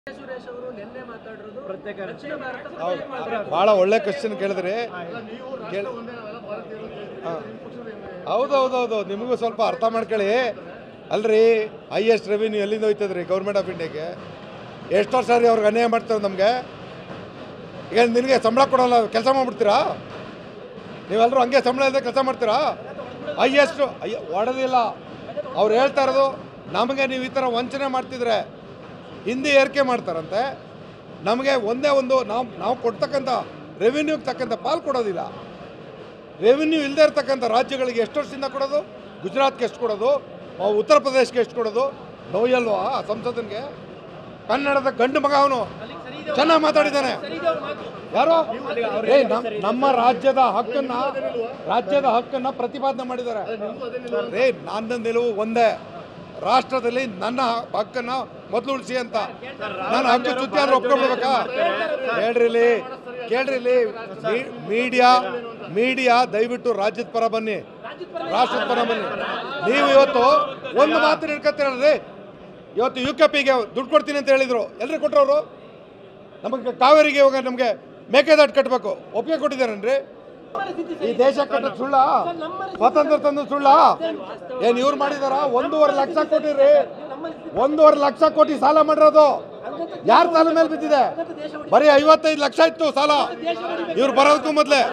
ಸುರೇಶ್ ಅವರು ನಿನ್ನೆ ಮಾತಾಡಿರೋದು ಪ್ರತ್ಯೇಕ ದಕ್ಷಿಣ ಭಾರತ ಹೌದು ಪ್ರತ್ಯೇಕ ಮಾಡ್ಬೇಕು. ಭಾಳ ಒಳ್ಳೆ ಕ್ವಶನ್ ಕೇಳಿದ್ರಿ ಕೇಳಿ ಹೌದೌದೌದು ನಿಮಗೂ ಸ್ವಲ್ಪ ಅರ್ಥ ಮಾಡ್ಕೊಳ್ಳಿ ಅಲ್ರಿ ಹೈಯೆಸ್ಟ್ ರೆವಿನ್ಯೂ ಎಲ್ಲಿಂದ ಹೋಯ್ತದ್ರಿ ಗೌರ್ಮೆಂಟ್ ಆಫ್ ಇಂಡಿಯಾಗೆ ಎಷ್ಟು ವರ್ಷ ರೀ ಅವ್ರಿಗೆ ಅನ್ಯಾಯ ಮಾಡ್ತಾರೆ ನಮಗೆ ಈಗ ನಿನಗೆ ಸಂಬಳ ಕೊಡೋಲ್ಲ ಕೆಲಸ ಮಾಡ್ಬಿಡ್ತೀರಾ ನೀವೆಲ್ಲರೂ ಹಂಗೆ ಸಂಬಳ ಇಲ್ಲದೆ ಕೆಲಸ ಮಾಡ್ತೀರಾ ಹೈಯೆಸ್ಟು ಅಯ್ಯ ಹೊಡೆದಿಲ್ಲ ಅವ್ರು ಹೇಳ್ತಾ ಇರೋದು ನಮಗೆ ನೀವು ಈ ಥರ ವಂಚನೆ ಮಾಡ್ತಿದ್ರೆ ಹಿಂದಿ ಏರಿಕೆ ಮಾಡ್ತಾರಂತೆ ನಮಗೆ ಒಂದೇ ಒಂದು ನಾವು ನಾವು ಕೊಡ್ತಕ್ಕಂಥ ರೆವಿನ್ಯೂಗೆ ತಕ್ಕಂಥ ಪಾಲು ಕೊಡೋದಿಲ್ಲ ರೆವಿನ್ಯೂ ಇಲ್ಲದೆ ಇರ್ತಕ್ಕಂಥ ರಾಜ್ಯಗಳಿಗೆ ಎಷ್ಟು ವರ್ಷದಿಂದ ಕೊಡೋದು ಗುಜರಾತ್ಗೆ ಎಷ್ಟು ಕೊಡೋದು ಆ, ಉತ್ತರ ಪ್ರದೇಶಕ್ಕೆ ಎಷ್ಟು ಕೊಡೋದು ನೋಯಲ್ವಾ ಸಂಸದನಿಗೆ ಕನ್ನಡದ ಗಂಡು ಮಗ ಅವನು ಚೆನ್ನಾಗಿ ಮಾತಾಡಿದ್ದಾನೆ ಯಾರೋ ಏ ನಮ್- ನಮ್ಮ ರಾಜ್ಯದ ಹಕ್ಕನ್ನ ರಾಜ್ಯದ ಹಕ್ಕನ್ನ ಪ್ರತಿಪಾದನೆ ಮಾಡಿದ್ದಾರೆ ರೇ ನನ್ನ ನಿಲುವು ಒಂದೇ ರಾಷ್ಟ್ರದಲ್ಲಿ ನನ್ನ ಹಕ್ಕನ್ನ ಮೊದಲು ಉಳಿಸಿ ಅಂತ ನಾನು ಹಕ್ಕು ಚುತ್ತಿ ಆದ್ರೂ ಒಪ್ಕೊಂಡ್ಬಿಡ್ಬೇಕಾ ಕೇಳ್ರಿಲಿ ಕೇಳ್ರಿಲಿ ಮೀ- ಮೀಡಿಯಾ ಮೀಡಿಯಾ ದಯವಿಟ್ಟು ರಾಜ್ಯದ ಪರ ಬನ್ನಿ ರಾಷ್ಟ್ರದ ಪರ ಬನ್ನಿ ನೀವು ಇವತ್ತು ಒಂದು ಮಾತು ಹಿಡ್ಕೊತೀರಲ್ರಿ ಇವತ್ತು ಯು ಕೆ ಪಿಗೆ ದುಡ್ಡು ಕೊಡ್ತೀನಿ ಅಂತ ಹೇಳಿದ್ರು ಎಲ್ರಿಗೆ ಕೊಟ್ಟರವರು ನಮಗೆ ಕಾವೇರಿಗೆ ಇವಾಗ ನಮಗೆ ಮೇಕೆದಾಟು ಕಟ್ಟಬೇಕು ಒಪ್ಪಿಗೆ ಕೊಟ್ಟಿದ್ದಾರೇನ್ರಿ ಈ ದೇಶ ಕಟ್ಟೋದು ಸುಳ್ಳ ಸ್ವಾತಂತ್ರ್ಯ ತಂದು ಸುಳ್ಳ ಏನ್ ಇವ್ರು ಮಾಡಿದಾರ ಒಂದೂವರೆ ಲಕ್ಷ ಕೊಟ್ಟಿರಿ ಒಂದೂವರೆ ಲಕ್ಷ ಕೋಟಿ ಸಾಲ ಮಾಡಿರೋದು ಯಾರ ಸಾಲ ಮೇಲೆ ಬಿದ್ದಿದೆ ಬರೀ ಐವತ್ತೈದು ಲಕ್ಷ ಇತ್ತು ಸಾಲ ಇವ್ರು ಬರೋದಕ್ಕೂ ಮೊದ್ಲೇ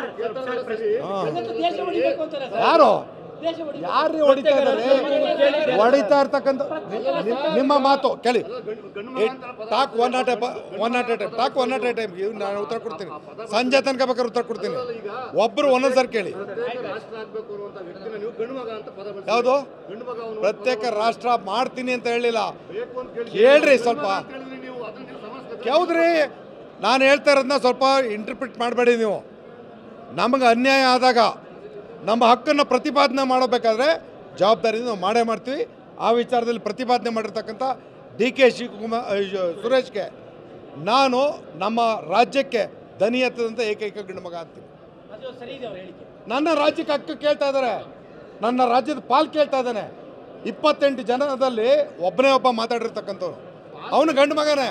ಯಾರು ಯಾರು ಹೊಡಿತಾ ಇದ್ದಾರೆ ಹೊಡಿತಾ ಇರ್ತಕ್ಕಂಥ ನಿ- ನಿಮ್ಮ ಮಾತು ಕೇಳಿ talk one at one at a time talk one at a time ನಾನು ಉತ್ತರ ಕೊಡ್ತೀನಿ ಸಂಜೆ ತನಕ ಬೇಕಾದ್ರೆ ಉತ್ತರ ಕೊಡ್ತೀನಿ ಒಬ್ಬರು ಒಂದೊಂದ್ಸರಿ ಕೇಳಿ ರಾಷ್ಟ್ರ ಆಗ್ಬೇಕು ಅನ್ನುವಂತ ವ್ಯಕ್ತಿನ ನೀವು ಗಂಡು ಮಗ ಅಂತ ಪದ ಬಳಸಿ ಯಾವುದು ಗಂಡು ಮಗ ಅವನು ಪ್ರತ್ಯೇಕ ರಾಷ್ಟ್ರ ಮಾಡ್ತೀನಿ ಅಂತ ಹೇಳಿಲ್ಲ ಬೇಕು ಅಂತ ಕೇಳಿ ಕೇಳ್ರಿ ಸ್ವಲ್ಪ ಕೇಳಿದ್ರೆ ನೀವು ಅದನ್ನ ನೀವು ಸಮಾಜ ಯಾವ್ದ್ರಿ ನಾನು ಹೇಳ್ತಾ ಇರೋದನ್ನ ಸ್ವಲ್ಪ ಇಂಟರ್ಪ್ರಿಟ್ ಮಾಡಬೇಡಿ ನೀವು ನಮಗೆ ಅನ್ಯಾಯ ಆದಾಗ ನಮ್ಮ ಹಕ್ಕನ್ನು ಪ್ರತಿಪಾದನೆ ಮಾಡಬೇಕಾದ್ರೆ ಜವಾಬ್ದಾರಿಯಿಂದ ನಾವು ಮಾಡೇ ಮಾಡ್ತೀವಿ ಆ ವಿಚಾರದಲ್ಲಿ ಪ್ರತಿಪಾದನೆ ಮಾಡಿರ್ತಕ್ಕಂಥ ಡಿ ಕೆ ಶಿವಕುಮಾರ್ ಸುರೇಶ್ಗೆ ನಾನು ನಮ್ಮ ರಾಜ್ಯಕ್ಕೆ ದನಿ ಎತ್ತದಂಥ ಏಕೈಕ ಗಂಡು ಮಗ ಅಂತೀನಿ ನನ್ನ ರಾಜ್ಯಕ್ಕೆ ಹಕ್ಕು ಕೇಳ್ತಾ ಇದ್ದಾರೆ ನನ್ನ ರಾಜ್ಯದ ಪಾಲ್ ಕೇಳ್ತಾ ಇದ್ದಾನೆ ಇಪ್ಪತ್ತೆಂಟು ಜನದಲ್ಲಿ ಒಬ್ಬನೇ ಒಬ್ಬ ಮಾತಾಡಿರ್ತಕ್ಕಂಥವ್ರು ಅವನು ಗಂಡು ಮಗನೇ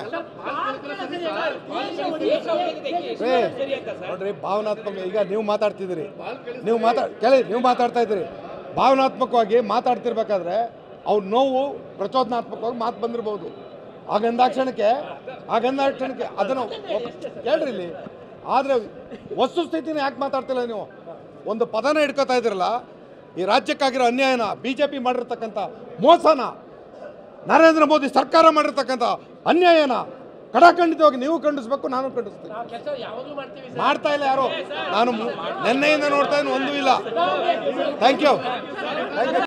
ಏ, ನೋಡ್ರಿ ಭಾವನಾತ್ಮಕ ಈಗ ನೀವು ಮಾತಾಡ್ತಿದ್ದೀರಿ ನೀವು ಮಾತಾಡ್ ಕೇಳಿ ನೀವು ಮಾತಾಡ್ತಾ ಇದ್ದೀರಿ ಭಾವನಾತ್ಮಕವಾಗಿ ಮಾತಾಡ್ತಿರ್ಬೇಕಾದ್ರೆ ಅವ್ರ ನೋವು ಪ್ರಚೋದನಾತ್ಮಕವಾಗಿ ಮಾತು ಬಂದಿರ್ಬೋದು ಆಗಂದಾಕ್ಷಣಕ್ಕೆ ಆಗಂದಾಕ್ಷಣಕ್ಕೆ ಅದನ್ನು ಒಪ್- ಕೇಳ್ರಿ ಇಲ್ಲಿ ಆದರೆ ವಸ್ತುಸ್ಥಿತಿನ ಯಾಕೆ ಮಾತಾಡ್ತಿಲ್ಲ ನೀವು ಒಂದು ಪದನ ಹಿಡ್ಕೊತಾ ಇದ್ದೀರಲ್ಲ ಈ ರಾಜ್ಯಕ್ಕಾಗಿರೋ ಅನ್ಯಾಯನ ಬಿ ಜೆ ಪಿ ಮಾಡಿರ್ತಕ್ಕಂಥ ಮೋಸನ ನರೇಂದ್ರ ಮೋದಿ ಸರ್ಕಾರ ಮಾಡಿರ್ತಕ್ಕಂಥ ಅನ್ಯಾಯನ ಕಡಖಂಡಿತವಾಗಿ ನೀವು ಖಂಡಿಸ್ಬೇಕು ನಾನು ಖಂಡಿಸ್ತೀನಿ ಮಾಡ್ತಾ ಇಲ್ಲ ಯಾರು ನಾನು ಮು- ನೆನ್ನೆಯಿಂದ ನೋಡ್ತಾ ಇದ್ದೀನಿ ಒಂದೂ ಇಲ್ಲ ಥ್ಯಾಂಕ್ ಯು ಥ್ಯಾಂಕ್ ಯು